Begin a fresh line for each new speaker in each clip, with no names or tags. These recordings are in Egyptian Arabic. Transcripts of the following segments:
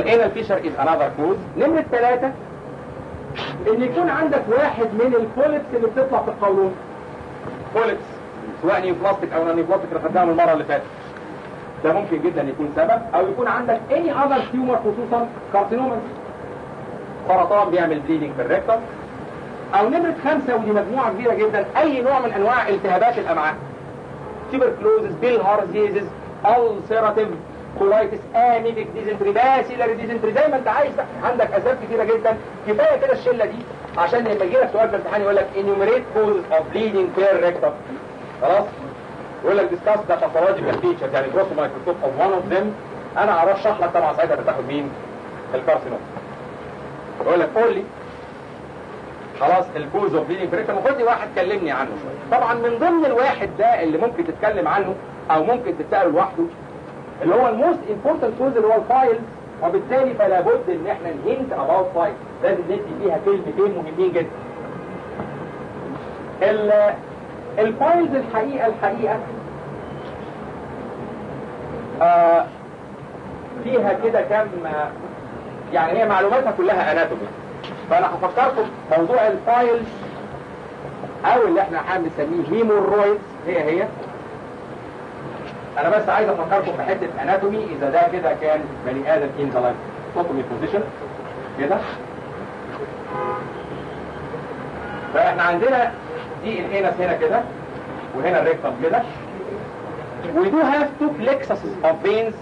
anal fissure is another cause نمرة ثلاثة ان يكون عندك واحد من البوليبس اللي بتطلع في القولون بوليبس سواء نيوبلاستيك او نيوبلاستيك اللي خدناها من المره اللي فاتت ده ممكن جدا يكون سبب او يكون عندك any other tumor خصوصا كارسينوما سرطان بيعمل بليدنج في الريكتم او نمرة خمسة ودي مجموعة كبيرة جدا اي نوع من انواع التهابات الامعاء تيبركلوزز بيلهارزيزز ulcerative كولايتس اميبك ديزنتري باسيلر ديزنتري زي ما انت عايز بقى. عندك اسباب كتيره جدا كفايه كده الشله دي عشان لما يجي لك سؤال في الامتحان يقول لك enumerate causes of bleeding per rectum خلاص يقول لك discuss the pathological features يعني gross microscope of one of them انا هرشح لك طبعا ساعتها بتاخد مين الكارسينوم يقول لك قول لي خلاص الكوز اوف بليدنج بريكتم وخد لي واحد كلمني عنه شويه طبعا من ضمن الواحد ده اللي ممكن تتكلم عنه او ممكن تتسال لوحده اللي هو الموست امبورتنت كوز اللي هو الفايلز وبالتالي فلا بد ان احنا نهنت اباوت فايل لازم ندي فيها كلمتين مهمين جدا ال- الفايلز الحقيقه الحقيقه آه فيها كده كم آه، يعني هي معلوماتها كلها اناتومي فانا هفكركم موضوع الفايلز او اللي احنا هنسميه هيمورويدز هي هي انا بس عايز افكركم في حته اناتومي اذا ده كده كان بني ادم ان ذا لايف توتومي بوزيشن كده فاحنا عندنا دي الانس هنا كده وهنا الريكتم كده we do have two plexuses of veins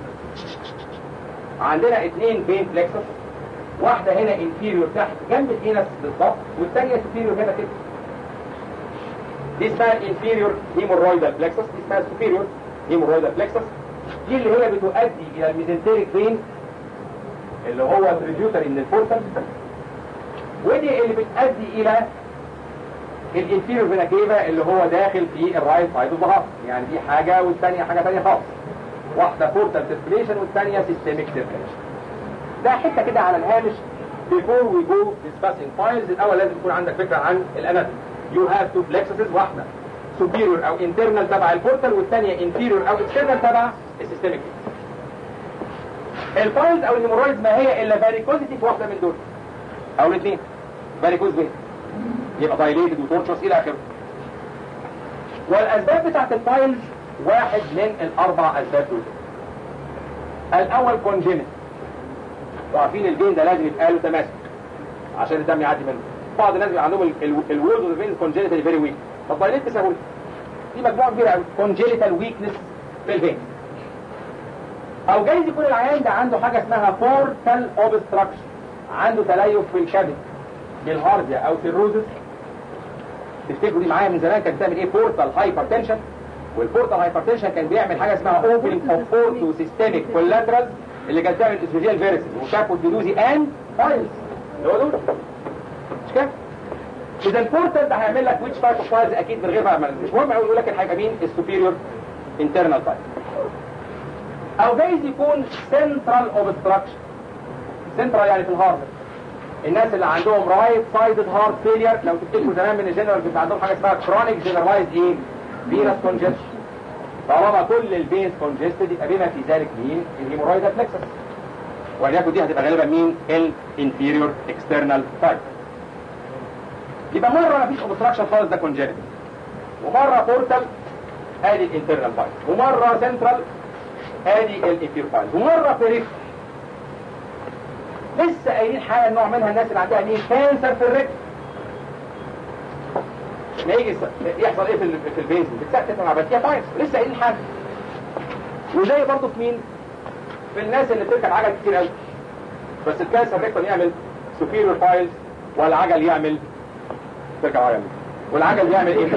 عندنا اثنين فين plexus واحدة هنا inferior تحت جنب الانس بالظبط والثانية superior هنا كده دي اسمها inferior hemorrhoidal plexus دي اسمها superior hemorrhoidal plexus دي اللي هي بتؤدي الى الميزنتريك فين اللي هو tributary من الفورتال ودي اللي بتؤدي الى الانفيريور فينا كيفا اللي هو داخل في الرايت سايد اوف ذا يعني دي حاجه والثانيه حاجه ثانيه خالص واحده بورتال سيركيليشن والثانيه سيستميك سيركيليشن ده حته كده على الهامش before we go discussing files الاول لازم يكون عندك فكره عن الاناتومي you have two plexuses واحده superior او internal تبع البورتال والثانيه inferior او external تبع السيستميك الفايلز او الهيمورويدز ما هي الا فاريكوزيتي في واحده من دول او الاثنين فاريكوز فين يبقى دايليتد وتورشوس الى اخره والاسباب بتاعت الفايلز واحد من الاربع اسباب دول الاول كونجينيت وعارفين الفين ده لازم يبقى له تماسك عشان الدم يعدي منه بعض الناس بيبقى عندهم الوولد والفين كونجينيتال فيري ويك فالدايليت بسهوله دي مجموعه كبيره قوي كونجينيتال ويكنس في الفين او جايز يكون العيان ده عنده حاجه اسمها بورتال اوبستراكشن عنده تليف في الكبد بالهارديا او سيروزس تفتكروا دي معايا من زمان كانت بتعمل ايه بورتال هايبرتنشن والبورتال هايبرتنشن كان بيعمل حاجه اسمها اوبننج اوف بورتو سيستميك كولاترال اللي كانت تعمل اسوجيال فيرسز وشافوا الديدوزي ان فايلز اللي هو دول مش كده؟ اذا البورتال ده هيعمل لك ويتش تايب اوف فايلز اكيد من غير ما مش مهم قوي يقول لك هيبقى مين السوبيريور انترنال فايل او جايز يكون سنترال اوبستراكشن سنترال يعني في الهارد الناس اللي عندهم رايت سايدد هارت فيلير لو تفتكروا زمان من الجنرال كنت عندهم حاجه اسمها كرونيك جنرالايز ايه فينس كونجستشن طالما كل الفينز كونجستد يبقى بما في ذلك مين الهيمورايد فلكسس وليكن دي هتبقى غالبا مين الانفيريور اكسترنال تايب يبقى مره مفيش اوبستراكشن خالص ده كونجنتال ومره بورتال ادي الانترنال تايب ومره سنترال ادي الانفيريور تايب ومره بيريفرال لسه قايلين حاجه نوع منها الناس اللي عندها مين كانسر في الرجل ما يجي يحصل ايه في ال- في الفينز بتسقط مع بكتيريا فايروس لسه قايلين حاجه وزي برضه في مين في الناس اللي بتركب عجل كتير قوي بس الكانسر ريكتم يعمل سوبيريور فايلز والعجل يعمل تركب عجل والعجل يعمل ايه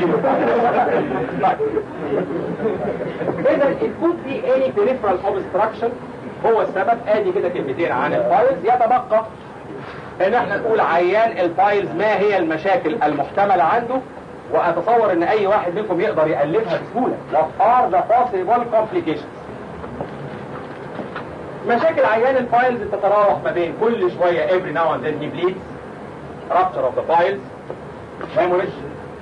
اذا it could be any peripheral obstruction هو السبب ادي كده كلمتين عن الفايلز يتبقى ان احنا نقول عيان الفايلز ما هي المشاكل المحتملة عنده واتصور ان اي واحد منكم يقدر يألفها بسهولة what are the possible complications مشاكل عيان الفايلز تتراوح ما بين كل شوية every now and then he bleeds rupture of the files hemorrhage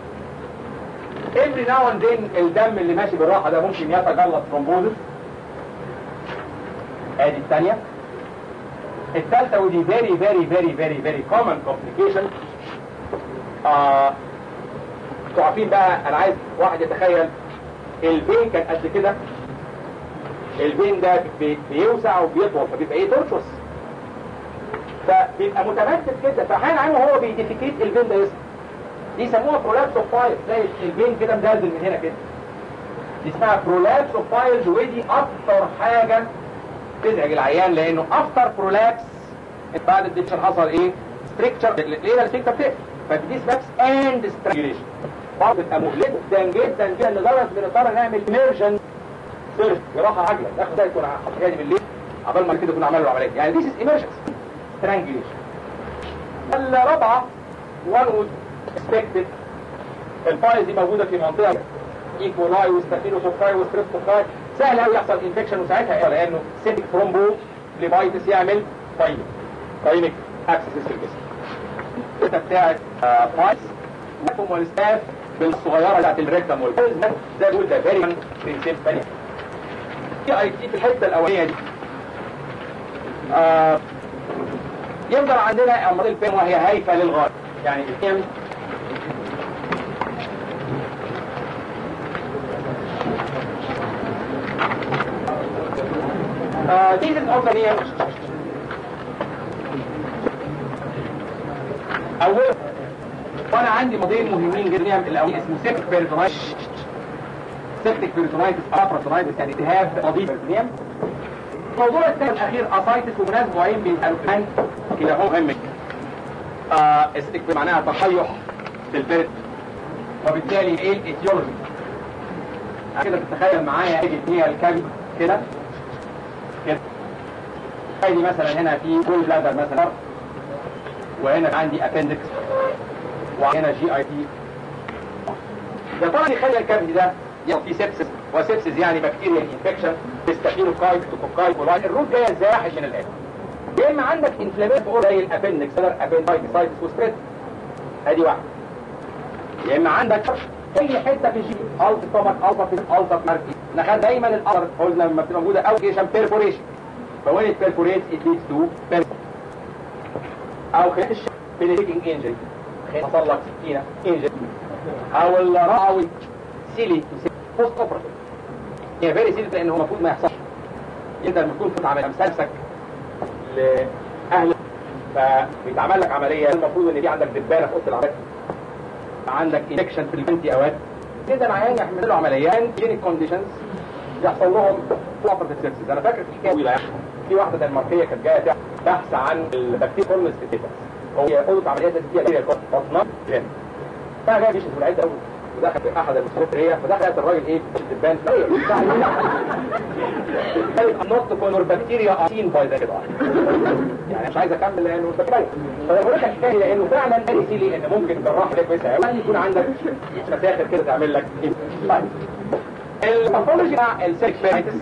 every now and then الدم اللي ماشي بالراحة ده ممكن يتجلط ثرومبوزس ادي الثانية الثالثه ودي فيري فيري فيري فيري فيري كومن كومبليكيشن انتوا عارفين بقى انا عايز واحد يتخيل الفين كان قد كده الفين ده بي- بيوسع وبيطول فبيبقى ايه تورشوس فبيبقى متمسك كده فاحيانا عم هو بيديفيكيت الفين ده يسمع دي يسموها برولابس اوف فايل تلاقي الفين كده مدلدل من هنا كده دي اسمها برولابس اوف فايلز ودي اكتر حاجه تزعج العيان لانه افتر برولابس بعد الديكشن حصل ايه؟ ستريكتشر ليه ده الستريكتشر بتقفل فدي سبابس اند سترانجيوليشن بعض بتبقى مهلكه جدا جدا جدا لدرجه بنضطر نعمل ايمرجن سيرش جراحه عاجله ناخد ده يكون حاجه دي بالليل عبال ما كده كنا عملنا العمليه يعني ذيس از ايمرجنسي سترانجيوليشن الرابعه one would expected الفايز دي موجوده في منطقه ايكولاي وستافيلوكوكاي وستريبتوكاي سهل قوي يحصل انفكشن وساعتها ايه لانه سيبك ثرومبو ليبايتس يعمل طيب طيبك اكسس في الجسم الحته بتاعت آه، فايز لكم والستاف بالصغيره بتاعت الريكتم والفايز ده ده دول ده فيري برنسيب ثانيه في اي تي في الحته الاولانيه دي آه يفضل عندنا امراض الفم وهي هايفه للغايه يعني الفم Uh, this is also near أول وأنا عندي مرضين مهمين جدا الأول اسمه سيبتك بيرتونايتس سيبتك بيرتونايتس أبراتونايتس يعني التهاب وظيفي البريتونيوم الموضوع الثاني الأخير أسايتس ومناسبة وعين بيسألوا كمان كلاهما مهم جدا. آه السيبتك معناها تقيح في البرت وبالتالي ايه الايتيولوجي كده تتخيل معايا اجي هي الكبد كده كده ادي مثلا هنا في كل بلادر مثلا وهنا عندي ابندكس وهنا جي اي تي ده طبعا يخلي الكبد ده يبقى فيه سيبسس وسيبسس يعني بكتيريا انفكشن تستافيلوكاي توكوكاي كولاي الروت جايه زاحش من الاخر يا اما عندك انفلامات زي الابندكس ده ابندايتس وسبريد ادي واحده يا اما عندك اي حته في الجي الف طبعا الفا في الفا ماركي نخلي دايما الارض قلنا لما بتبقى موجوده او كيشن بيرفوريشن فوين البيرفوريت ات ليدز تو او خيط الش بيليتنج انجري حصل لك سكينه انجري او الراوي سيلي بوست اوبراتيف هي فيري سيلي لان هو المفروض ما يحصلش انت المفروض تكون عامل مسلسك لاهل فبيتعمل لك عمليه المفروض ان في عندك دبانه في اوضه العمليات عندك انفكشن في البنتي اوقات كده العيان يعمل له عمليات جينيك كونديشنز يحصل لهم فتره السيبسيس انا فاكر في حكايه طويله يعني في واحده دنماركيه كانت جايه تعمل بحث عن البكتيريا كولمز في التيتس هو اوضه عمليات دي فيها بطنه جن فجاء بيشهد في العيد قوي ودخل في احد المستشفيات هي فدخلت الراجل ايه في الدبان قالت نوت كونور بكتيريا ارين باي ذا كده يعني مش عايز اكمل لانه بكتيريا فانا بقول لك الحكايه لانه فعلا قال لي ان ممكن جراح ده كويسه قوي يكون عندك مساخر كده تعمل لك إيه. طيب الباثولوجي بتاع السيك فيريتس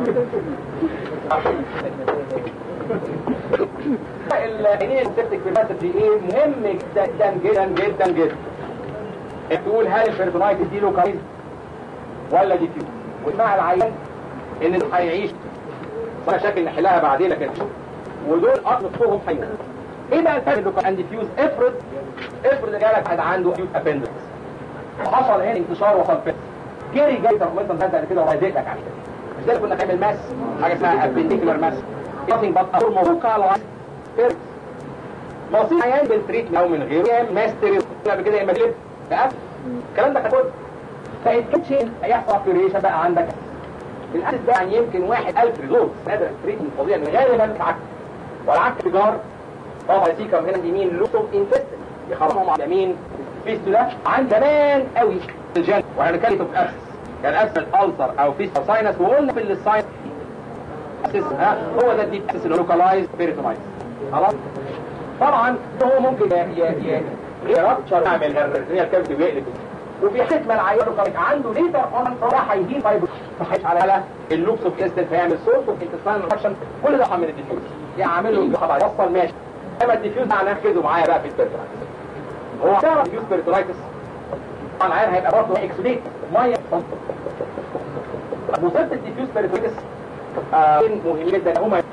الانين السيبتك في دي ايه مهم جدا جدا جدا جدا تقول هل البيرتونايتس دي لوكاليز ولا ديفيوز واسمع العيان ان دول هيعيش مشاكل نحلها بعدين لكن ودول اصلهم حيوان ايه بقى الفرق لوكال اند ديفيوز افرض افرض جالك واحد عنده ديفيوز ابندكس وحصل هنا انتشار وصل فيه جري جاي ترميت انت كده وهيزيد لك عليه مش ده اللي كنا بنعمل ماس حاجه اسمها ابنديكولار ماس nothing but a localized first مصير عيان بالتريتمنت او من غيره يا اما ستيريو قبل كده يا اما كليب بقى الكلام ده كان كله فالكيتشن هيحصل ابيوريشن بقى عندك الاساس ده يعني يمكن واحد ألف ريزورس قادر تريتمنت فظيع من غالبا العكس والعكس تجار طبعا سيكم هنا اليمين لوسوم انتستين يخرمهم على اليمين فيستو ده عند زمان قوي الجن وهنتكلم في ابسس كان ابسس الالسر او فيست او ساينس وقلنا في الساينس ها هو ده الديب اسس اللوكالايز بيريتونايتس خلاص طبعا هو ممكن يرابتشر يعمل الريال كافيتي ويقلب وفي حته ما العيان كان عنده ليتر اون راح هيجيب فايبر صحيح على اللوكس اوف كيستن فيعمل سورس اوف انتستان انفكشن كل ده من الديفيوز يعمل له خلاص يوصل ماشي اما الديفيوز معناه كده معايا بقى في البيرتونايتس هو تعرف ديفيوز بيرتونايتس طبعا العيان هيبقى برضه اكسوديت ميه مصيبه الديفيوز بيرتونايتس آه مهم جدا هما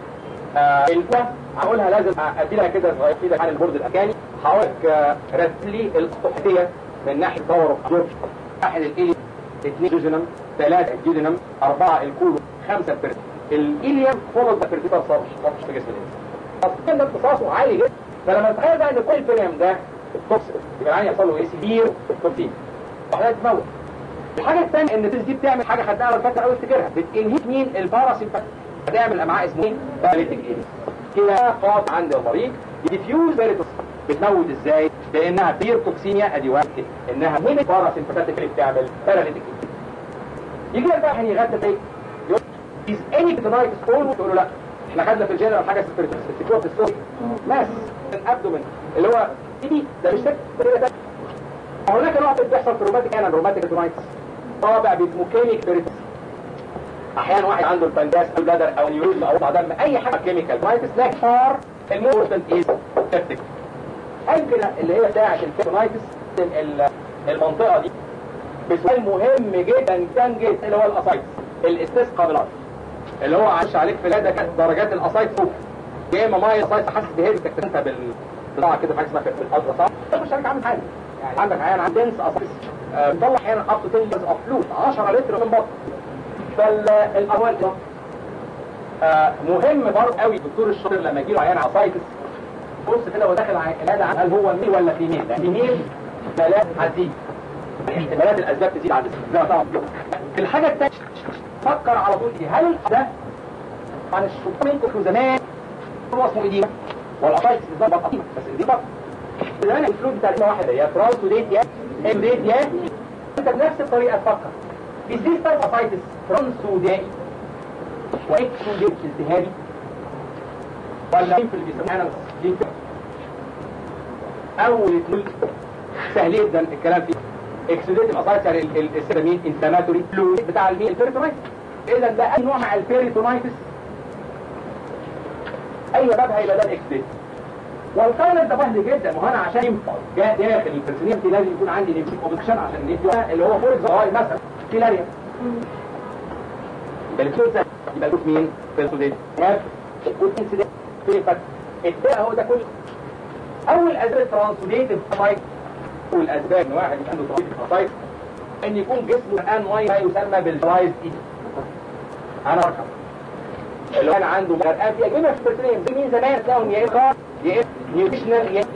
آه الأولى هقولها لازم ادي لها كده صغير كده عن البورد الامريكاني هقول لك آه رتب لي الصحيه من ناحيه دور الجورج واحد الالي اثنين جوجنم ثلاثه الجيدنم اربعه الكولو خمسه البرد الاليم فولد برتيبر صرش صرش في جسم الانسان اصلا ده امتصاصه عالي جدا فلما تخيل بقى ان كل فريم ده توكسيك يبقى العين يحصل له ايه سيفير توكسين وحاجات تموت الحاجه الثانيه ان التست دي بتعمل حاجه خدناها على فاكر قوي افتكرها بتنهيك مين الباراسيمباتيك هتعمل امعاء اسمه ايه باليتيك ايدس كده قاط عند المريض ديفيوز فيريتوس بتموت ازاي لانها بير توكسينيا ادي واحد انها من الباراسيمباتيك اللي بتعمل باراليتيك ايدس يجي لك بقى يعني يغتب ايه يقول از اني بتنايت ستون تقول له لا احنا خدنا في الجنرال حاجه سبيريتوس السكوت السوري ماس الابدومن اللي هو ايدي ده مش سكت هناك نوع بيحصل في الروماتيك انا الروماتيك ادونايتس طابع بيسموكيميك بيريتس احيانا واحد عنده البنجاس او بلادر او نيوريزم او ضع دم اي حاجه كيميكال دونايتس لكن فار المورتنت از سيبتيك يمكن اللي هي بتاعه الكيتونايتس المنطقه دي بسؤال مهم جدا جدا جدا اللي هو الاسايتس الاستسقاء بالارض اللي هو عاش عليك في ده كانت درجات الاسايتس فوق يا اما ماي اسايتس حاسس بهيرتك انت بالبضاعه كده حاجه اسمها في الارض صح مش عامل حاجه يعني عندك عيان عند دنس اسايتس بيطلع احيانا اب تو 10 لتر اوف فلويد 10 لتر من بطن فالاول آه مهم برضه قوي الدكتور الشاطر لما يجي له عيان اسايتس بص كده وداخل العياده هل هو ميل ولا فيميل فيميل احتمالات هتزيد احتمالات الاسباب تزيد عن ده طبعا الحاجه الثانيه فكر على طول ايه هل ده عن الشطار منكم زمان هو اسمه ايديما والاسايتس بالظبط قديمه بس ايديما زمان الفلويد بتاع الإيمة واحده يا ترانسوديت يا امديت يا انت بنفس الطريقه تفكر في دي تايب اسايتس ترانسوديت واكسوديت التهابي ولا في اللي بيسموها اول اثنين سهل جدا الكلام فيه اكسوديت الاسايتس يعني السيرامين انفلاماتوري فلويد بتاع المين البيريتونايتس اذا ده اي نوع مع البيريتونايتس اي باب هيبقى ده الاكسوديت والقول ده سهل جدا ما هو انا عشان ينفع جاء داخل البرسونيمتي لازم يكون عندي نيمسيك اوبكشن عشان ندي اللي هو فور الزراير مثلا فيلاريا يبقى الكود ده يبقى الكود مين؟ بيرسوديت ماب الكود انسيدنت فيفت الداء هو ده كله اول اسباب ترانسوديتيف سايت اول اسباب ان واحد عنده ترانسوديتيف سايت ان يكون جسمه الان ميه ما يسمى بالدرايز ايد انا اركب اللي كان عنده مرقان في اجنبي في البرسونيم دي مين زمان تلاقيهم يا اما يا اما نيوتريشنال يا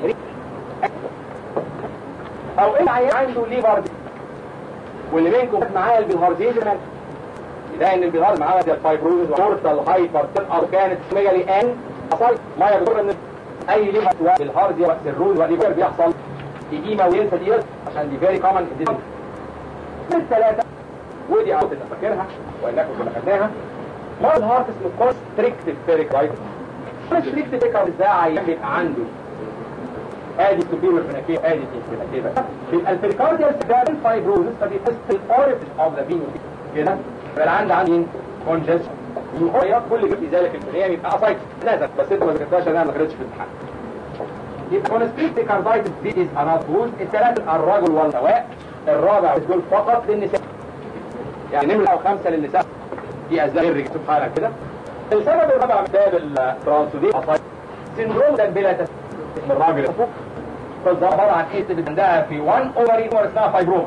او ان عيان عنده ليفر واللي منكم معايا البيلهارزيزم ده ان البيلهارز معاها زي الفايبروزز ومورتال هايبر او كانت ميجالي ان حصل ما يقدر ان اي ليفر سواء بالهارزيا والسيروز والليفر بيحصل ايديما وينسى دي عشان دي فيري كومن الثلاثه ودي عاوز فاكرها وانكم كنا خدناها مرض الهارت اسمه كونستريكتيف بيريكايتس كونستريكتيف بيريكايتس ده عيان بيبقى عنده ادي سوبيريور فيناكيه ادي فيناكيه بيبقى البيريكارديال ده الفايبروزس فبيحس الاوريفيس اوف ذا فين كده يبقى عندي عندي كونجست الحريات كل جزء ذلك الفنيه يبقى اسايت لازم بس انت ما ذكرتهاش انا ما قريتش في الامتحان يبقى كونستريكتيف كاردايتس دي از اناتوز الثلاثه الرجل والنواء الرابع دول فقط للنساء يعني نمرة او خمسة للنساء دي اسباب الرجال سبحانك كده السبب الرابع من اسباب الترانسوديت سندروم ده بلا تسبب من الراجل فده عباره عن ايه اللي عندها في 1 اوفري اور اسمها فايبروما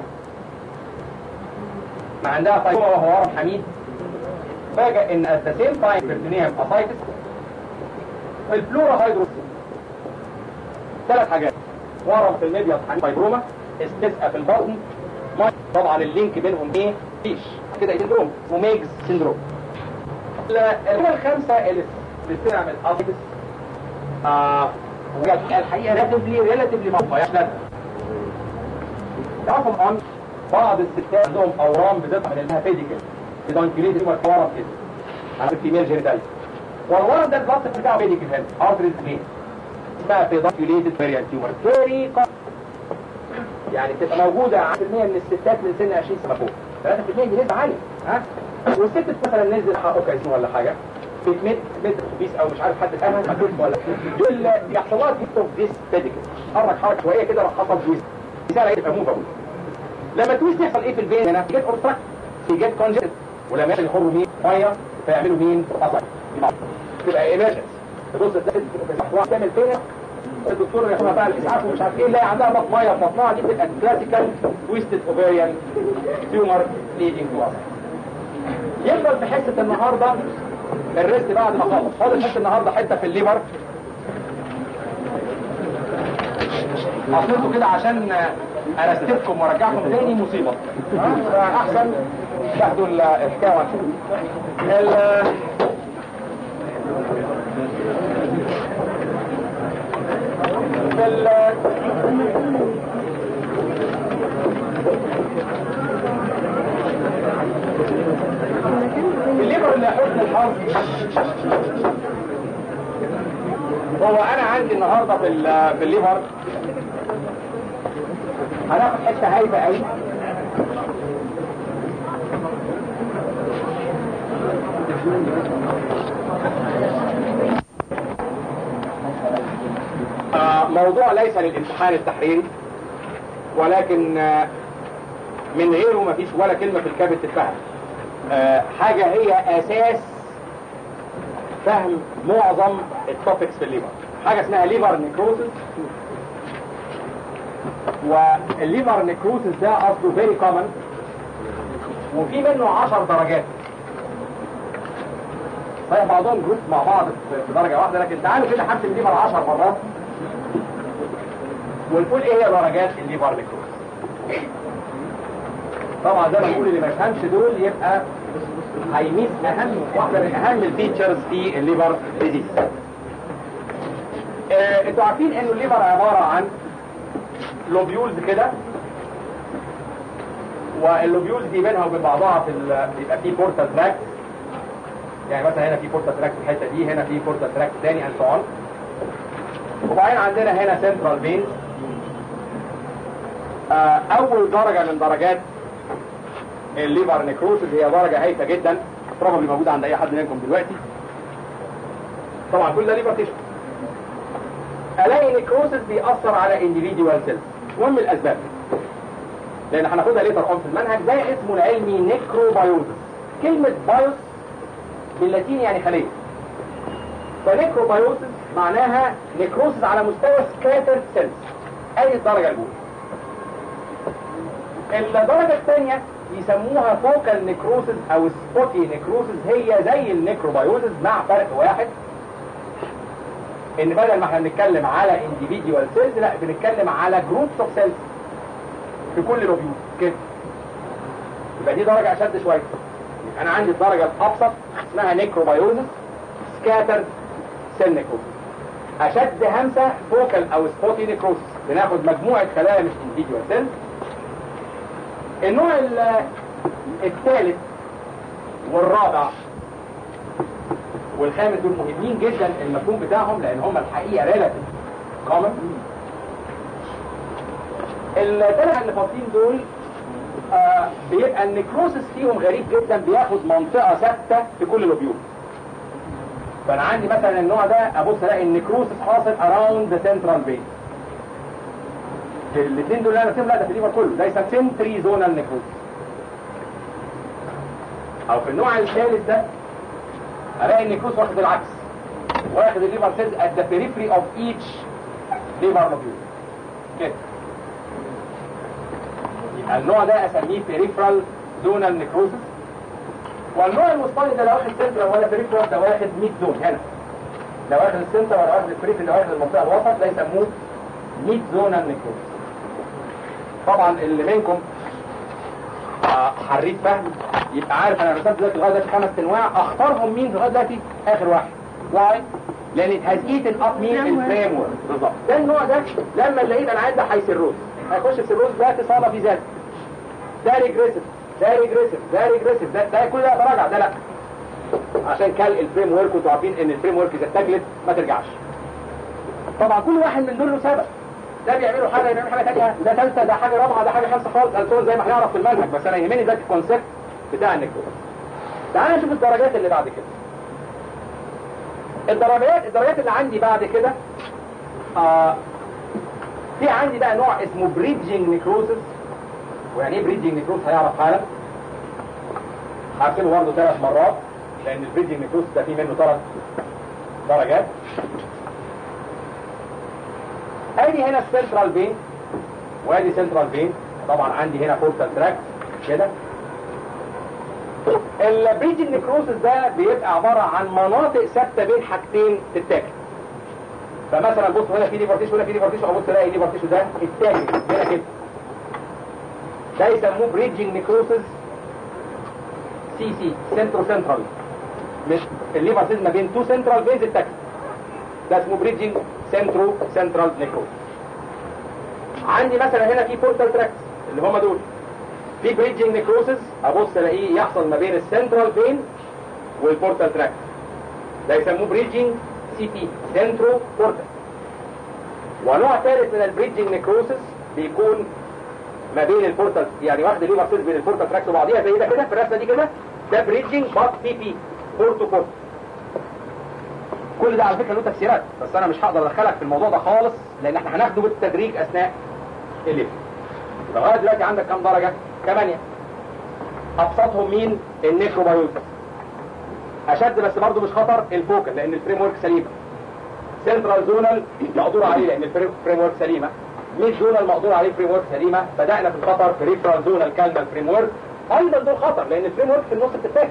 ما عندها فايبروما وهو ورم حميد فاجئ ان at the same time بيرتونيوم اسايتس الفلورا هيدروس ثلاث حاجات ورم في الميديا فايبروما استسقى في البطن طبعا اللينك بينهم ايه فيش كده سندروم وميجز سندروم الحاجه الخامسه اللي بتعمل اسايتس آه الحقيقه ريلاتيفلي ريلاتيفلي ما فيهاش ندم تعرفوا عن بعض الستات عندهم اورام بتطلع من انها فيزيكال بدونكيليت ورم كده على الفيميل جينيتال والورم ده البلاط بتاعه فيزيكال هنا ارتريز مين اسمها بيدونكيليتد فيريال تيومر فيري يعني تبقى موجوده 10% من الستات من سن 20 سنه فوق 3% دي نسبه عاليه ها والست مثلا نزل حقه كايسين ولا حاجه بتمت متر بيس او مش عارف حد فاهمها مكتوب ولا دول بيحصل لها ديست اوف ديس بيديكل حرك حركه شويه كده راح حصل تويست مثال هيبقى موفابل لما تويست يحصل ايه في الفين هنا جيت اوبستراكت في جيت كونجكت ولما يحصل يخروا مين ميه فيعملوا مين اصلا تبقى ايمرجنس تبص تلاقي تعمل فين الدكتور ياخدها بقى الاسعاف ومش عارف ايه لا عندها ميه في بطنها دي بتبقى كلاسيكال تويستد اوفيريان تيومر ليدنج تو يفضل في حصه النهارده الريست بعد ما خلص فاضل حصه النهارده حته في الليفر اصلته كده عشان ارستفكم وارجعكم تاني مصيبه احسن تاخدوا الحكايه ال الليبر اللي حسن الحظ هو انا عندي النهارده في في الليفر هناخد حته هايفه قوي موضوع ليس للامتحان التحريري ولكن من غيره ما فيش ولا كلمة في الكتاب تتفهم حاجة هي أساس فهم معظم التوبكس في الليفر حاجة اسمها ليفر نيكروسس والليفر نيكروسس ده أصله فيري كومن وفي منه 10 درجات صحيح بعضهم جروب مع بعض في درجة واحدة لكن تعالوا كده حرسم الليفر 10 مرات ونقول ايه هي درجات الليفر نيكروز طبعا زي ما بنقول اللي ما يفهمش دول يبقى هيميز اهم واحده من اهم الفيتشرز في الليفر ديزيز آه انتوا عارفين انه الليفر عباره عن لوبيولز كده واللوبيولز دي بينها وبين بعضها في بيبقى في بورتال تراكت يعني مثلا هنا في بورتال تراكت في الحته دي هنا في بورتال تراكت ثاني اند سو اون وبعدين عندنا هنا سنترال فين اول درجة من درجات الليفر نيكروسز هي درجة هايفة جدا بروبلي موجودة عند اي حد منكم دلوقتي طبعا كل ده ليفر تيشو الاقي نيكروسز بيأثر على individual cells مهم الاسباب لان هناخدها ليتر اون في المنهج ده اسمه العلمي نيكروبايوزس كلمة بايوس باللاتيني يعني خلية فنيكروبايوزس معناها نيكروسز على مستوى سكاتر سيلز ادي الدرجة الاولى الدرجة الثانية يسموها فوكال نيكروسز او سبوتي نيكروسز هي زي النيكروبايوزز مع فرق واحد ان بدل ما احنا بنتكلم على individual cells لا بنتكلم على groups of cells في كل لوبيول كده يبقى دي درجة اشد شوية انا عندي الدرجة الابسط اسمها نيكروبايوزز سكاترد سيل نيكروسز اشد همسة فوكال او سبوتي نيكروسز بناخد مجموعة خلايا مش individual cells النوع الثالث والرابع والخامس دول مهمين جدا المفهوم بتاعهم لان هم الحقيقه ريلاتيف كومن الثلاثه اللي فاضلين دول آه بيبقى النكروسس فيهم غريب جدا بياخد منطقه ثابته في كل لوبيول فانا عندي مثلا النوع ده ابص الاقي النكروسس حاصل اراوند ذا سنترال بيس الاثنين دول اللي انا رسمهم لا ده في الليفر كله ده يسمى سنتري زونال نيكروز او في النوع الثالث ده الاقي النيكروز واخد العكس واخد الليفر سيلز at the periphery of each liver lobule كده يبقى النوع ده اسميه peripheral zonal necrosis والنوع المصطلح ده لا واخد سنتر ولا peripheral ده واخد ميد زون هنا ده واخد السنتر ولا واخد البريفري ده واخد المنطقه الوسط ده يسموه ميد زونال نيكروز طبعا اللي منكم آه حريت فهم يبقى عارف انا رسمت دلوقتي لغايه دلوقتي خمس انواع اختارهم مين لغايه دلوقتي اخر واحد واي لان it has eaten up مين الفريم ورك بالظبط ده النوع ده لما نلاقيه انا عايز ده هيسيروز هيخش في سيروز ده اتصاله في ذات ده ريجريسيف ده ريجريسيف ده ريجريسيف ده ده كل ده براجع ده لا عشان كل الفريم ورك وانتوا عارفين ان الفريم ورك اذا اتجلت ما ترجعش طبعا كل واحد من دول له سبب ده بيعملوا حاجه بيعملوا حاجه ثانيه ده ثالثه ده حاجه رابعه ده حاجه خامسه خالص الكول زي ما هنعرف في المنهج بس انا يهمني ده الكونسيبت بتاع النكتور تعال نشوف الدرجات اللي بعد كده الدرجات الدرجات اللي عندي بعد كده آه في عندي بقى نوع اسمه بريدجنج نيكروسس ويعني ايه بريدجنج نيكروسس هيعرف حالا هرسمه برضه ثلاث مرات لان البريدجنج نيكروسس ده فيه منه ثلاث درجات ادي هنا السنترال فين وادي سنترال فين طبعا عندي هنا بورتال تراك كده البريدج نيكروسس ده بيبقى عبارة عن مناطق ثابتة بين حاجتين تتاكل فمثلا بص هنا في ليفر تيشو هنا في ليفر تيشو ابص الاقي ليفر تيشو ده اتاكل هنا كده ده يسموه بريدجنج نيكروسس سي سي سنترو سنترال مش الليفر سيز ما بين تو سنترال فيز اتاكل ده اسمه بريدجنج سنترو سنترال نيكروسس عندي مثلا هنا في بورتال تراكس اللي هم دول في بريدجنج نيكروسس ابص الاقيه يحصل ما بين السنترال فين والبورتال تراكت ده يسموه بريدجنج سي تي سنترو بورتال ونوع ثالث من البريدجنج نيكروسس بيكون ما بين البورتال يعني واخد ليفر سيلز بين البورتال تراكت وبعضيها زي ده كده في الرسمه دي كده ده بريدجنج بات بي بي بورتو بورتو كل ده على فكره له تفسيرات بس انا مش هقدر ادخلك في الموضوع ده خالص لان احنا هناخده بالتدريج اثناء الليفر لغايه دلوقتي عندك كام درجه؟ 8 ابسطهم مين؟ النيكروبايوزس اشد بس برضه مش خطر الفوكال لان الفريم ورك سليمه سنترال زونال مقدور عليه لان الفريم ورك سليمه ميد زونال مقدور عليه فريم ورك سليمه بدانا في الخطر في ريفرال زونال كالما فريم ورك ايضا دول خطر لان الفريم ورك في النص بتتاكل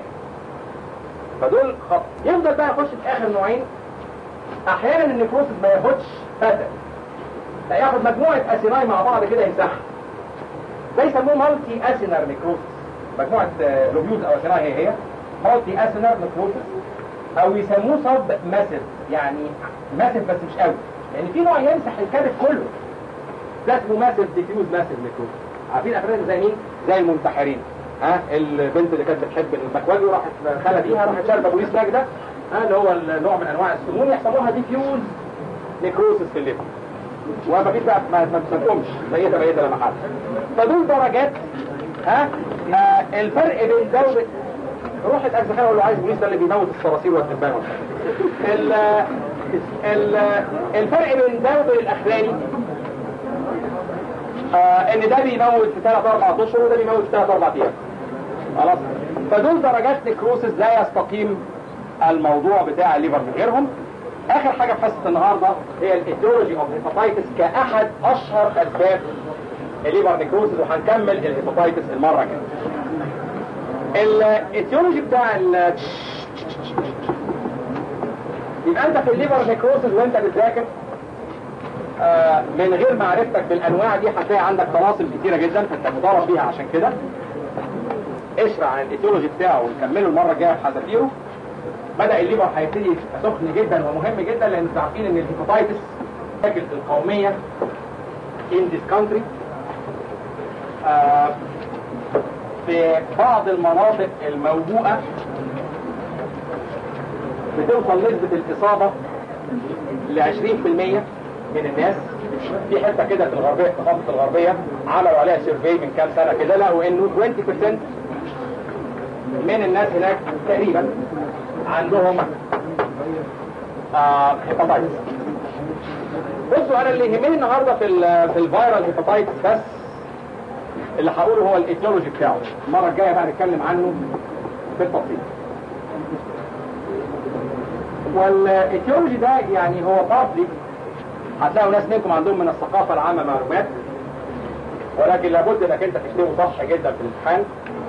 فدول خطر يفضل بقى يخش في اخر نوعين احيانا النيكروسس ما ياخدش فتى لا ياخد مجموعه اسيناي مع بعض كده يمسحها ده يسموه مالتي اسينر نيكروسس مجموعه لوبيوز او اسيناي هي هي مالتي اسينر نيكروسس او يسموه صب ماسف يعني ماسف بس مش قوي لان في نوع يمسح الكبد كله ده اسمه ماسف ديفيوز ماسف نيكروسس عارفين افراد زي مين زي المنتحرين ها البنت اللي كانت بتحب المكواجي وراحت خلى بيها راحت شاربه بوليس ماجده ها اللي هو النوع من انواع السموم يحصلوها ديفيوز نيكروسس في الليفر وما فيش بقى ما ما تقومش ميته ميته لما حد فدول درجات ها آه الفرق بين ده وبين روح الأجزخان اقول له عايز بوليس ده اللي بيموت الصراصير والدبان ال ال الفرق بين ده وبين الاخراني آه ان ده بيموت في 3 4 اشهر وده بيموت في 3 4 ايام خلاص فدول درجات نكروسس لا يستقيم الموضوع بتاع الليفر من غيرهم اخر حاجه في حصه النهارده هي الايتيولوجي اوف هيباتايتس كاحد اشهر اسباب الليفر نيكروسس وهنكمل الهيباتايتس المره الجايه الايتيولوجي بتاع ال يبقى انت في الليفر نيكروسس وانت بتذاكر آه من غير معرفتك بالانواع دي هتلاقي عندك طلاسم كتيره جدا فانت مضارب بيها عشان كده اشرع عن الايتيولوجي بتاعه ونكمله المره الجايه في حذافيره بدا الليفر هيبتدي يبقى سخن جدا ومهم جدا لان انتوا عارفين ان الهيباتايتس المشاكل القوميه in this country آه في بعض المناطق الموبوءة بتوصل نسبة الإصابة ل 20% من الناس في حتة كده في الغربية في خاصة الغربية عملوا عليها سيرفي من كام سنة كده لقوا انه 20% من الناس هناك تقريبا عندهم آه هيباتايتس بصوا انا اللي يهمني النهارده في ال في الفيرال هيباتايتس بس اللي هقوله هو الايتيولوجي بتاعه المره الجايه بقى نتكلم عنه بالتفصيل والايتيولوجي ده يعني هو بابليك هتلاقوا ناس منكم عندهم من الثقافه العامه معلومات ولكن لابد انك انت تكتبه صح جدا في الامتحان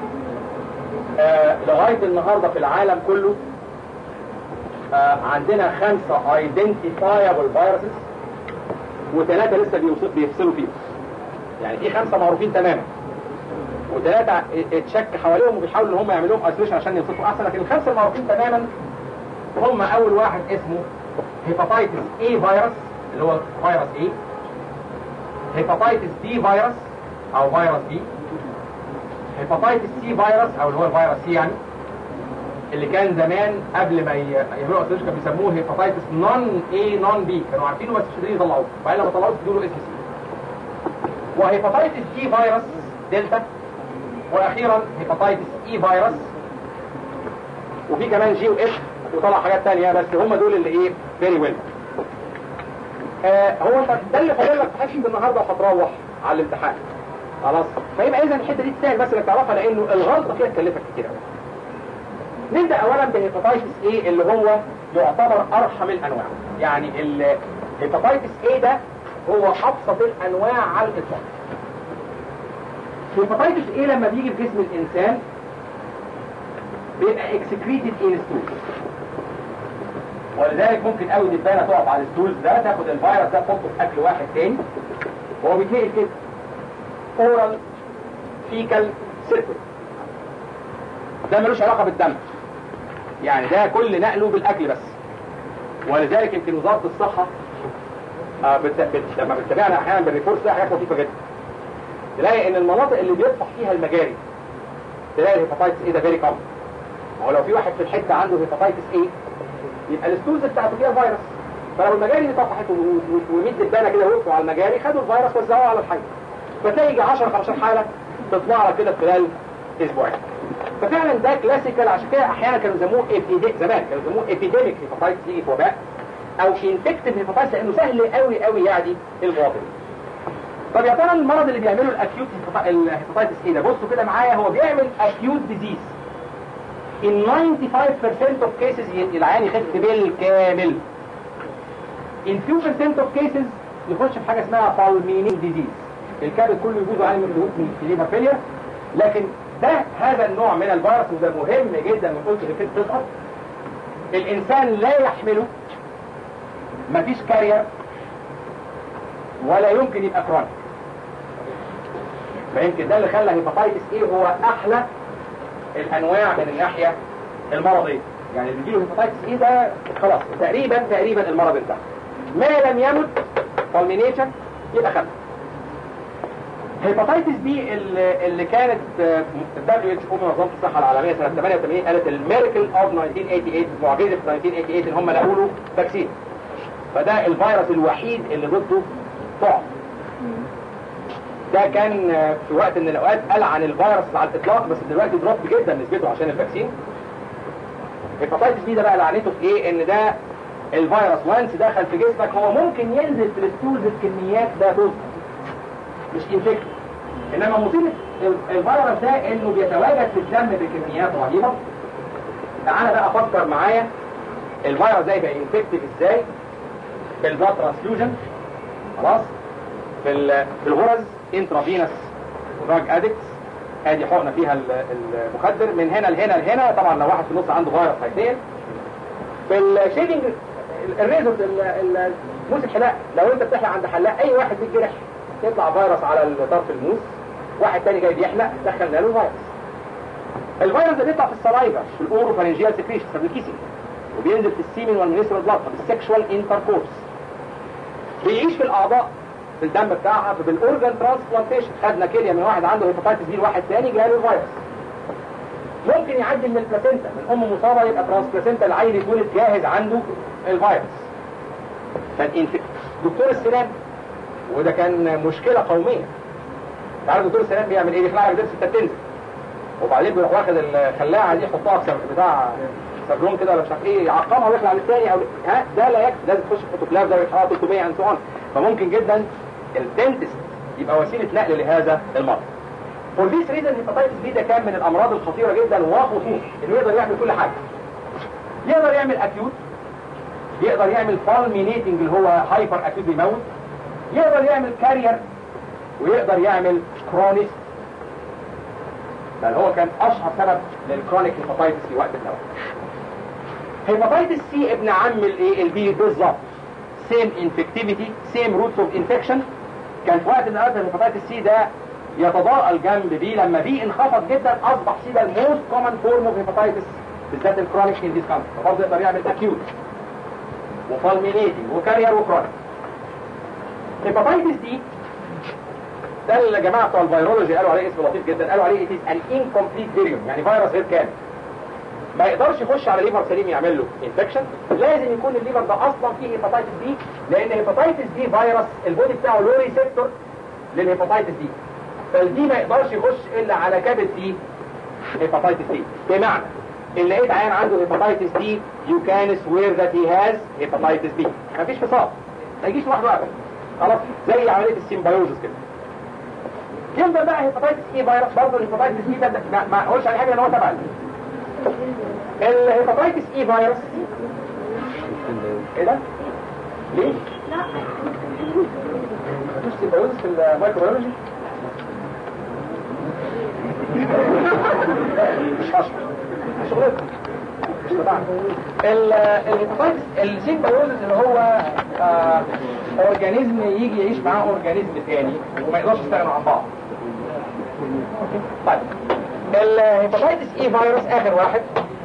آه لغايه النهارده في العالم كله آه عندنا خمسه ايدنتيفايبل فيروسز وثلاثه لسه بيفصلوا فيهم يعني في خمسه معروفين تماما وثلاثه اتشك حواليهم وبيحاولوا ان هم يعملوا لهم ايسوليشن عشان يوصفوا احسن لكن الخمسه المعروفين تماما هم اول واحد اسمه هيباتايتس اي فيروس اللي هو فيروس اي هيباتايتس بي فيروس او فيروس بي هيباتايتس سي فيروس او اللي هو الفيروس سي يعني اللي كان زمان قبل ما يعملوا ايسوليشن كانوا بيسموه هيباتايتس نون اي نون بي كانوا عارفينه بس مش قادرين يطلعوه فقال لما طلعوه ادوا له اسم سي وهيباتايتس جي فيروس دلتا واخيرا هيباتايتس اي فيروس وفي كمان جي واف وطلع حاجات تانية بس هم دول اللي ايه فيري ويل آه هو انت ده اللي فاضل لك في حصه النهارده وهتروح على الامتحان خلاص فيبقى اذا الحته دي تستاهل بس انك تعرفها لانه الغلطه فيها تكلفك كتير قوي نبدا اولا بالهيباتايتس ايه اللي هو يعتبر ارحم الانواع يعني الهيباتيتس ايه ده هو ابسط الانواع على الاطلاق الهيباتيتس ايه لما بيجي في جسم الانسان بيبقى اكسكريتد ان ستولز ولذلك ممكن قوي دبانه تقف على الستولز ده تاخد الفيروس ده تحطه في اكل واحد تاني وهو بيتنقل كده اورال فيكال سيركل ده ملوش علاقه بالدم يعني ده كل نقله بالاكل بس ولذلك يمكن وزاره الصحه آه بت... بت... لما بتتابعنا احيانا بالريبورت ده حاجات لطيفه جدا تلاقي ان المناطق اللي بيطفح فيها المجاري تلاقي الهيباتيتس ايه ده فيري كومن هو لو في واحد في الحته عنده هيباتيتس ايه يبقى الستولز بتاعته فيها فيروس فلو المجاري دي طفحت و100 دبانه كده وقفوا على المجاري خدوا الفيروس وزعوه على الحي فتلاقي يجي 10 15 حاله تطلع لك كده خلال اسبوعين ففعلا ده كلاسيكال عشان كده احيانا كانوا يسموه ابيديك زمان كانوا يسموه ابيديميك هيباتيتس يجي في وباء او انفكتيف هيباتيتس لانه سهل قوي قوي يعني المواطن طب يا ترى المرض اللي بيعمله الاكيوت الهيباتيتس ايه ده بصوا كده معايا هو بيعمل اكيوت ديزيز in 95% of cases العيان يخف بالكامل in few percent of cases يخش في حاجه اسمها fulminating disease الكبد كله يجوز عليه من الليفر فيلير لكن ده هذا النوع من الفيروس وده مهم جدا من قلت اللي تسقط الانسان لا يحمله مفيش كارير ولا يمكن يبقى كرونيك فيمكن ده اللي خلى هيباتيتس ايه هو احلى الانواع من الناحيه المرضيه يعني اللي بيجيله هيباتيتس ايه ده خلاص تقريبا تقريبا المرض انتهى ما لم يمت فالمينيشن يبقى خف هيباتيتس بي اللي, اللي كانت الدبليو اتش او منظمه الصحه العالميه سنه 88 قالت الميركل اوف 1988 معجزه 1988 ان هم لقوا له فاكسين فده الفيروس الوحيد اللي ضده طعم ده كان في وقت من الاوقات قال عن الفيروس على الاطلاق بس دلوقتي دروب جدا نسبته عشان الفاكسين الهيباتيتس بي ده بقى لعنته في ايه ان ده الفيروس وانس دخل في جسمك هو ممكن ينزل في الستولز بكميات ده دوز مش انفكت انما مصيبه الفيروس ده انه بيتواجد في الدم بكميات رهيبه تعالى بقى فكر معايا الفيروس ده يبقى انفكتيف ازاي في البلاد ترانسفيوجن خلاص في في الغرز انترافينس دراج ادكتس ادي حقنه فيها المخدر من هنا لهنا لهنا طبعا لو واحد في النص عنده فيروس هيتنقل في الشيدنج الريزر موس الحلاق لو انت بتحلق عند حلاق اي واحد بيتجرح يطلع فيروس على طرف الموس واحد تاني جاي بيحلق دخلنا له الفيروس الفيروس ده بيطلع في السلايفا في الاوروفارنجيال سكريشن سبليكيسي وبينزل في السيمن والمنسترال بلاد في السكشوال انتركورس بيعيش في الاعضاء في الدم بتاعها بالاورجان ترانسبلانتيشن خدنا كليه من واحد عنده هيباتيتس بي لواحد تاني جاله الفيروس ممكن يعدي من البلاسينتا من ام مصابه يبقى ترانسبلاسينتا العيل يتولد جاهز عنده الفيروس فالانفكت دكتور السنان وده كان مشكله قوميه تعرف دكتور السنان بيعمل ايه بيخلع لك ضرس تنزل وبعدين بيروح واخد الخلاعه دي يحطها في بتاع سبلون كده ولا مش عارف ايه يعقمها ويخلع للثاني او ها ده لا يكفي لازم تخش في اوتوكلاف ده ويحرق 300 عن سؤال فممكن جدا الدنتست يبقى وسيله نقل لهذا المرض فور ذيس ريزن هيباتيتس بي ده كان من الامراض الخطيره جدا وخصوصا انه يقدر يعمل كل حاجه يقدر يعمل اكيوت يقدر يعمل فالمينيتنج اللي هو هايبر اكيوت بيموت يقدر يعمل كارير ويقدر يعمل كرونيك بل هو كان اشهر سبب للكرونيك هيباتيتس في وقت من الاوقات هيباتيتس سي ابن عم الايه البي بالظبط سيم انفكتيفيتي سيم روتس اوف انفكشن كان في وقت من الاوقات الهيباتيتس سي ده يتضاءل جنب بي لما بي انخفض جدا اصبح سي ده الموست كومن فورم اوف هيباتيتس بالذات الكرونيك ان ذيس كانتري فبرضه يقدر يعمل اكيوت وفالمينيتنج وكارير وكرونيك هيباتيتس دي ده اللي جماعه بتوع الفيرولوجي قالوا عليه اسم لطيف جدا قالوا عليه اتيز ان انكمبليت فيريوم يعني فيروس غير كامل ما يقدرش يخش على ليفر سليم يعمل له انفكشن لازم يكون الليفر ده اصلا فيه هيباتيتس بي لان هيباتيتس بي فيروس البودي بتاعه له ريسبتور للهيباتيتس دي فالدي ما يقدرش يخش الا على كبد فيه هيباتيتس دي بمعنى ان لقيت عيان عنده هيباتيتس دي يو كان سوير ذات هي هاز هيباتيتس بي مفيش فصال ما يجيش لوحده ابدا خلاص زي عمليه السيمبيوزس كده يفضل بقى هيباتيتس اي فيروس برضه الهيباتيتس اي ده ما اقولش عليه حاجه ان هو تبع الهيباتيتس اي فيروس ايه ده؟ ليه؟ مش سيمبيوزس في الميكروبيولوجي؟ مش هشرح مش شغلتك مش تبعنا الهيباتايتس السيمبيوزس اللي هو آه اورجانيزم يجي يعيش معاه اورجانيزم تاني وما يقدرش يستغنوا عن بعض طيب الهيباتايتس اي فيروس اخر واحد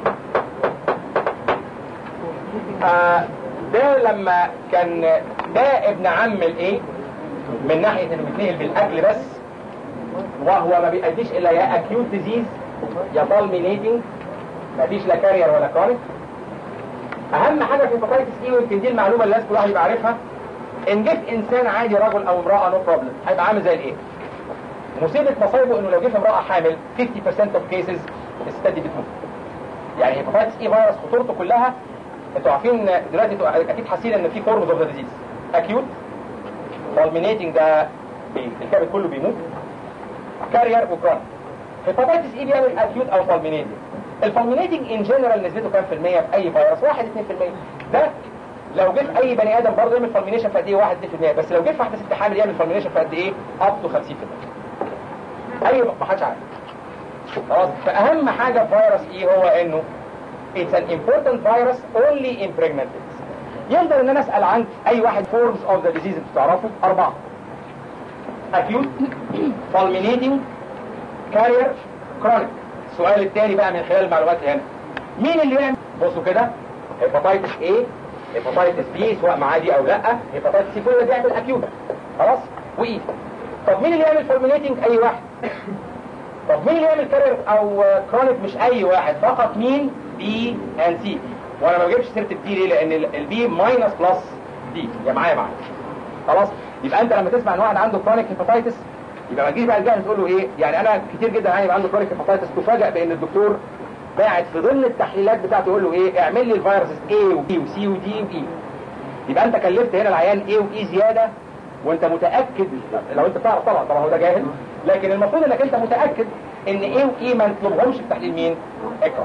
آه ده لما كان ده ابن عم الايه من ناحيه انه بيتنقل بالاكل بس وهو ما بيأديش الا يا اكيوت ديزيز يا فالمينيتنج ما فيش لا كارير ولا كرونيك اهم حاجه في الهيباتايتس اي ويمكن دي المعلومه اللي الناس كلها يبقى عارفها ان جه في انسان عادي رجل او امراه نو بروبلم هيبقى عامل زي الايه مصيبه مصايبه انه لو جه في امراه حامل 50% اوف كيسز الستات دي بتموت يعني هيباتايتس اي فيروس خطورته كلها انتوا عارفين دلوقتي انتوا اكيد حاسين ان في فورمز اوف ذا ديزيز اكيوت فالمينيتنج ده الكبد كله بيموت كارير وكرونيك هيباتايتس اي بيعمل اكيوت او فالمينيتنج الفالمينيتنج ان جنرال نسبته كام في المية في اي فيروس 1 2% ده لو جه في اي بني ادم برضه يعمل فالمينيشن في قد ايه 1 2% بس لو جه في واحده ست حامل يعمل فالمينيشن في قد ايه اب تو 50% اي ما حدش عارف خلاص فاهم حاجه في فيروس ايه هو انه it's an important virus only in pregnant يقدر ان انا اسال عن اي واحد forms of the disease انتوا تعرفوا اربعه acute fulminating carrier chronic السؤال الثاني بقى من خلال المعلومات اللي هنا مين اللي يعمل بصوا كده هيباتايتس A هيباتايتس B سواء معاه دي او لا هيباتايتس C كل ده بيعمل acute خلاص واي طب مين اللي يعمل fulminating اي واحد طب مين اللي يعمل كارير او كرونيك مش اي واحد فقط مين بي اند سي وانا ما بجيبش سيره الدي ليه لان البي ماينس بلس دي يا معايا معايا خلاص يبقى انت لما تسمع ان واحد عنده كرونيك هيباتايتس يبقى ما تجيش بقى الجهاز تقول له ايه يعني انا كتير جدا عيل عنده كرونيك هيباتايتس تفاجئ بان الدكتور باعت في ضمن التحليلات بتاعته يقول له ايه اعمل لي الفيروسز A وبي وسي ودي واي يبقى انت كلفت هنا العيان A واي زياده وانت متاكد لو انت بتعرف طبعا طبعا هو ده جاهل لكن المفروض انك انت متاكد ان ايه وايه ما نطلبهمش في تحليل مين اقرا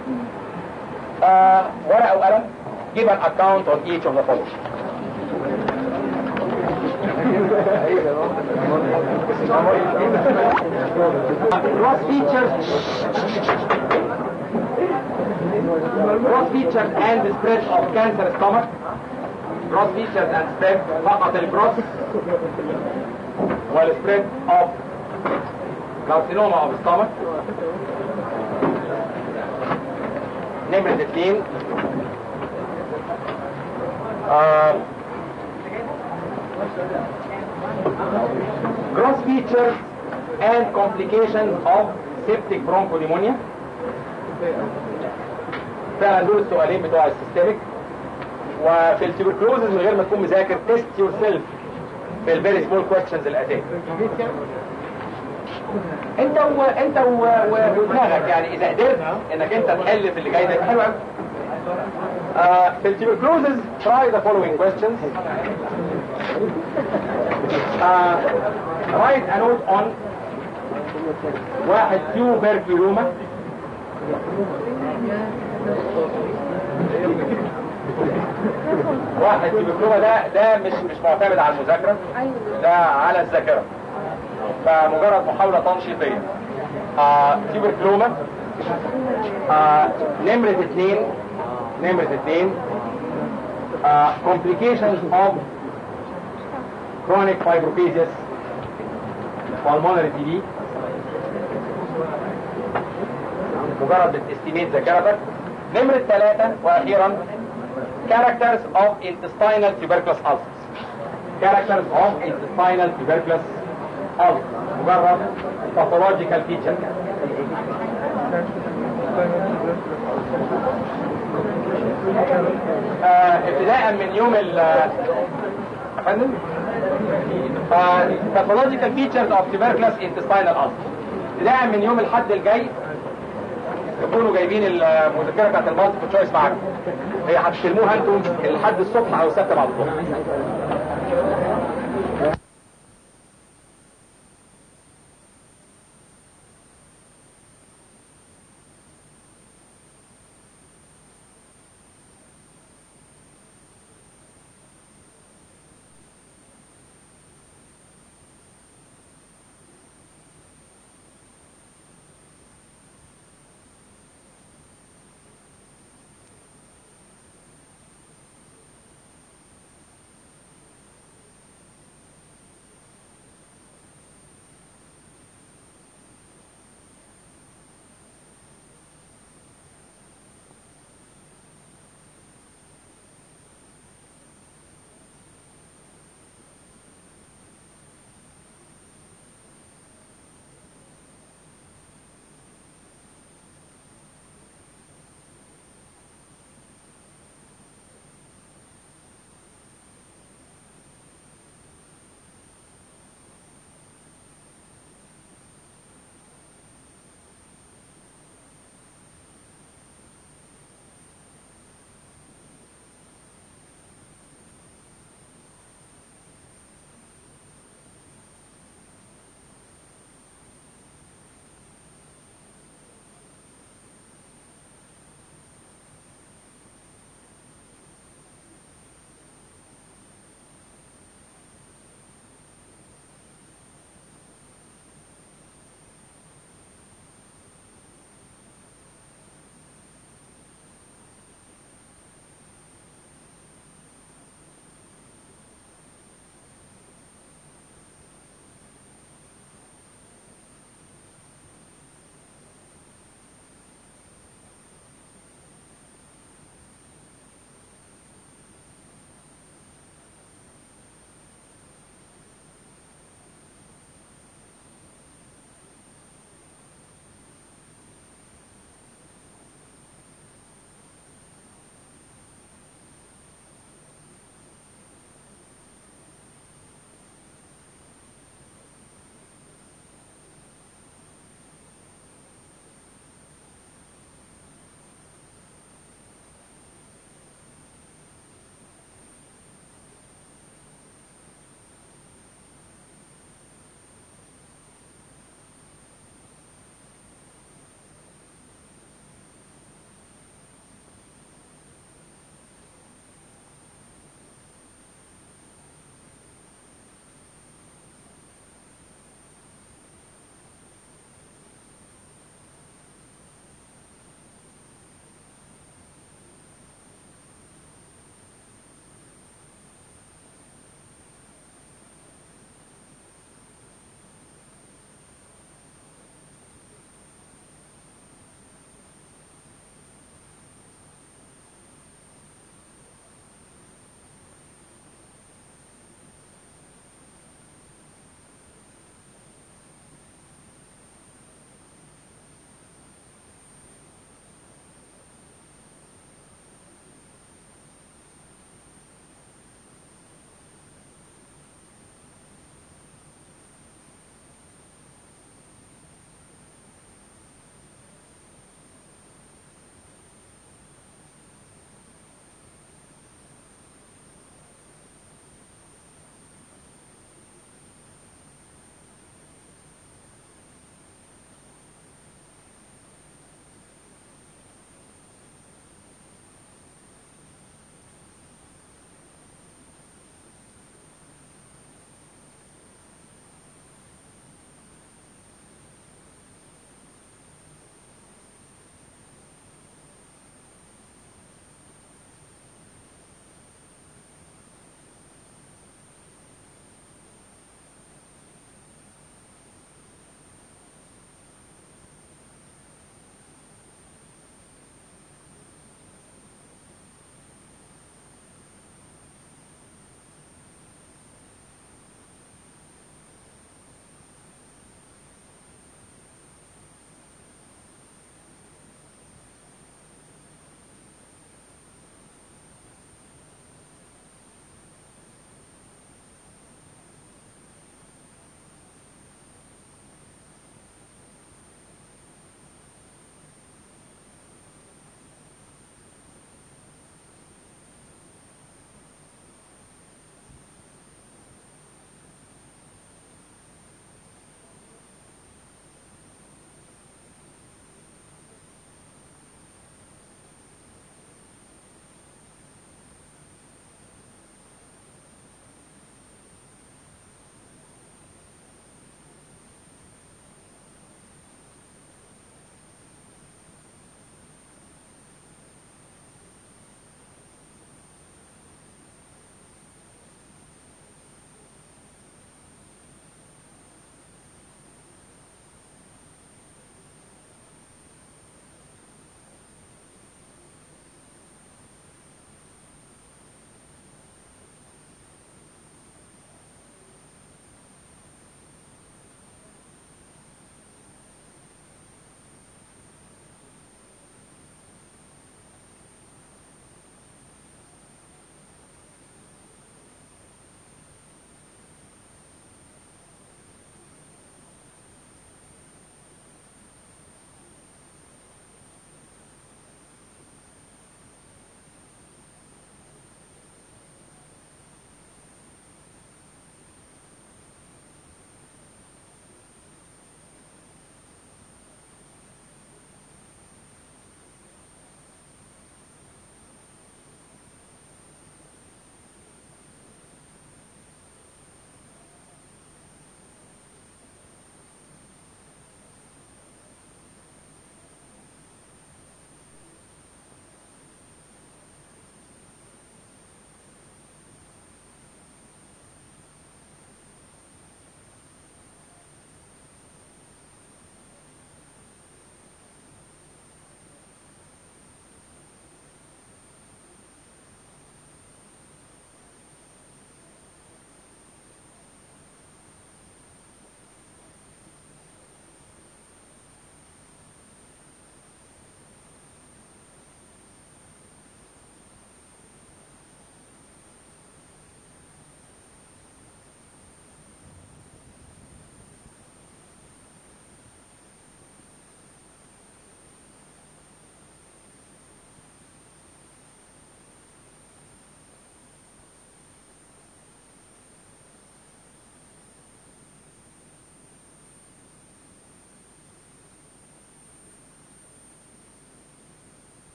آه ورقه وقلم give an account on each of the following gross features gross features and the spread of cancer stomach gross features and spread فقط الجروس والسبريد of carcinoma of stomach نمرة اثنين آه gross features and complications of septic bronchopneumonia فعلا دول السؤالين بتوع السيستميك وفي التيوبركلوزز من غير ما تكون مذاكر تيست يور سيلف في الفيري سمول كويستشنز الاتيه انت و... انت و... و... ودماغك يعني اذا قدرت انك انت تحل في اللي جاي ده يبقى حلو قوي آه في التيوبركلوزز try the following questions uh, write a note on واحد tuberculoma واحد tuberculoma ده ده مش مش معتمد على المذاكرة ده على الذاكرة فمجرد محاولة تنشيطية آه tuberculoma آه نمرة اثنين نمرة اثنين آه complications of chronic fibrophasias pulmonary TB مجرد بتستيميت ذاكرتك نمرة ثلاثة وأخيرا characters of intestinal tuberculous ulcers characters of intestinal tuberculous ulcers مجرد pathological feature آه ابتداء من يوم ال فندم pathological features of tuberculous intestinal ulcer ابتداء من يوم الحد الجاي تكونوا جايبين المذكره بتاعت المالتيبل تشويس معاكم هي هتستلموها انتم لحد الصبح او السبت بعد الظهر